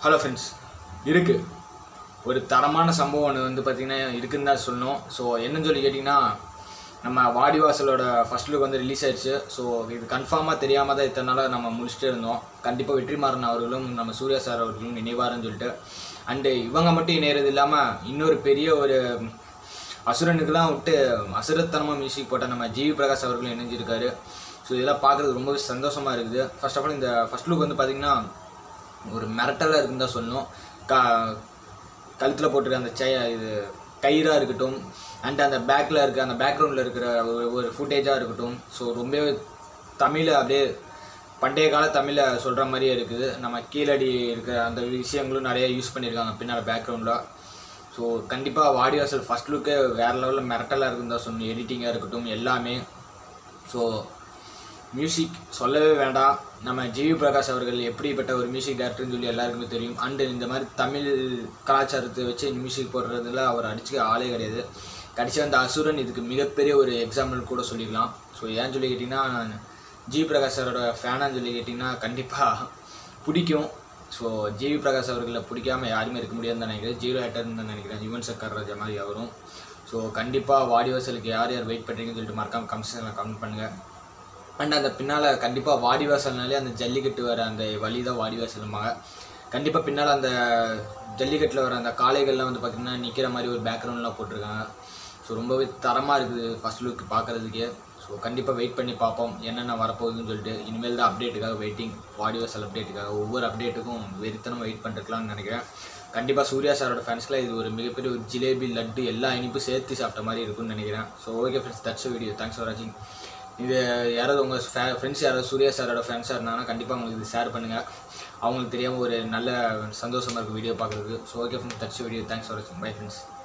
hello friends இருக்கு ஒரு தரமான சம்பவம் ஒன்று வந்து பார்த்திங்கன்னா இருக்குன்னு தான் சொல்லணும் ஸோ என்னன்னு சொல்லி கேட்டிங்கன்னா நம்ம வாடிவாசலோட ஃபர்ஸ்ட் லுக் வந்து ரிலீஸ் ஆயிடுச்சு ஸோ இது கன்ஃபார்மாக தெரியாமல் தான் இத்தனை நாளாக நம்ம முடிச்சுட்டு இருந்தோம் கண்டிப்பாக வெற்றிமாறன் அவர்களும் நம்ம சூர்யா சார் அவர்களும் இணைவாருன்னு சொல்லிட்டு அண்டு இவங்க மட்டும் இணையறது இல்லாமல் இன்னொரு பெரிய ஒரு அசுரனுக்கெல்லாம் விட்டு அசுரத்தனமாக மியூசிக் போட்ட நம்ம ஜிவி பிரகாஷ் அவர்களும் இணைஞ்சிருக்காரு ஸோ இதெல்லாம் பார்க்குறது ரொம்பவே சந்தோஷமாக இருக்குது ஃபர்ஸ்ட் ஆஃப் ஆல் இந்த ஃபர்ஸ்ட் லுக் வந்து பார்த்திங்கன்னா ஒரு மிரட்டலாக இருக்குன்னு தான் சொல்லணும் கா கழுத்தில் போட்டிருக்க அந்த செய இது கயிறாக இருக்கட்டும் அண்ட் அந்த பேக்கில் இருக்க அந்த பேக்ரவுண்டில் இருக்கிற ஒரு ஒரு ஃபுட்டேஜாக இருக்கட்டும் ஸோ ரொம்பவே தமிழை அப்படியே பண்டைய கால தமிழை சொல்கிற மாதிரியே இருக்குது நம்ம கீழடி இருக்கிற அந்த விஷயங்களும் நிறைய யூஸ் பண்ணியிருக்காங்க பின்னால் பேக்ரவுண்டில் ஸோ கண்டிப்பாக வாடிவாசல் ஃபஸ்ட் லுக்கே வேறு லெவலில் மிரட்டலாக இருக்குன்னு தான் சொல்லணும் எடிட்டிங்காக இருக்கட்டும் எல்லாமே ஸோ மியூசிக் சொல்லவே வேண்டாம் நம்ம ஜிவி பிரகாஷ் அவர்கள் எப்படிப்பட்ட ஒரு மியூசிக் டேரக்டர்னு சொல்லி எல்லாருக்குமே தெரியும் அண்டு இந்த மாதிரி தமிழ் கலாச்சாரத்தை வச்சு மியூசிக் போடுறதுல அவர் அடிச்சுக்க ஆளே கிடையாது கடைசி அந்த அசுரன் இதுக்கு மிகப்பெரிய ஒரு எக்ஸாம்பிள் கூட சொல்லிக்கலாம் ஸோ ஏன்னு சொல்லி கேட்டிங்கன்னா நான் ஜி பிரகாஷ் சாரோட ஃபேனான்னு சொல்லி கேட்டிங்கன்னா கண்டிப்பாக பிடிக்கும் ஸோ ஜிவி பிரகாஷ் அவர்களை பிடிக்காம யாருமே இருக்க முடியாதுன்னு தான் நினைக்கிறேன் ஜீரோ ஹேட்டர்னு தான் நினைக்கிறேன் யுவன் சக்கர் ராஜா மாதிரி அவரும் ஸோ கண்டிப்பாக வாடிவாசலுக்கு யார் யார் வெயிட் பண்ணுறீங்கன்னு சொல்லிட்டு மறக்காம கமெண்ட்ஸில் கமெண்ட் பண்ணுங்கள் அண்ட் அந்த பின்னால் கண்டிப்பாக வாடிவாசல்னாலே அந்த ஜல்லிக்கட்டு வர அந்த வழி தான் வாடிவாசலுமாங்க கண்டிப்பாக பின்னால் அந்த ஜல்லிக்கட்டில் வர அந்த காளைகள்லாம் வந்து பார்த்திங்கன்னா நிற்கிற மாதிரி ஒரு பேக்ரவுண்ட்லாம் போட்டிருக்காங்க ஸோ ரொம்பவே தரமாக இருக்குது ஃபர்ஸ்ட் லுக் பார்க்குறதுக்கே ஸோ கண்டிப்பாக வெயிட் பண்ணி பார்ப்போம் என்னென்ன வரப்போகுதுன்னு சொல்லிட்டு இனிமேல் தான் அப்டேட்டுக்காக வெயிட்டிங் வாடிவாசல் அப்டேட்டுக்காக ஒவ்வொரு அப்டேட்டுக்கும் வெறித்தனம் வெயிட் பண்ணிருக்கலாம்னு நினைக்கிறேன் கண்டிப்பாக சூர்யா சாரோட ஃபேன்ஸ்க்குலாம் இது ஒரு மிகப்பெரிய ஒரு ஜிலேபி லட்டு எல்லா இனிப்பும் சேர்த்து சாப்பிட்ட மாதிரி இருக்கும்னு நினைக்கிறேன் so okay friends that's video thanks for வாட்சிங் இது யாராவது உங்கள் ஃபே ஃப்ரெண்ட்ஸ் யாராவது சூர்யா சாரோட ஃப்ரெண்ட்ஸாக இருந்தாங்கன்னா கண்டிப்பாக உங்களுக்கு இது ஷேர் பண்ணுங்கள் அவங்களுக்கு தெரியாமல் ஒரு நல்ல சந்தோஷமாக இருக்குது வீடியோ பார்க்குறதுக்கு so okay friends that's video thanks for வாட்சிங் பை ஃப்ரெண்ட்ஸ்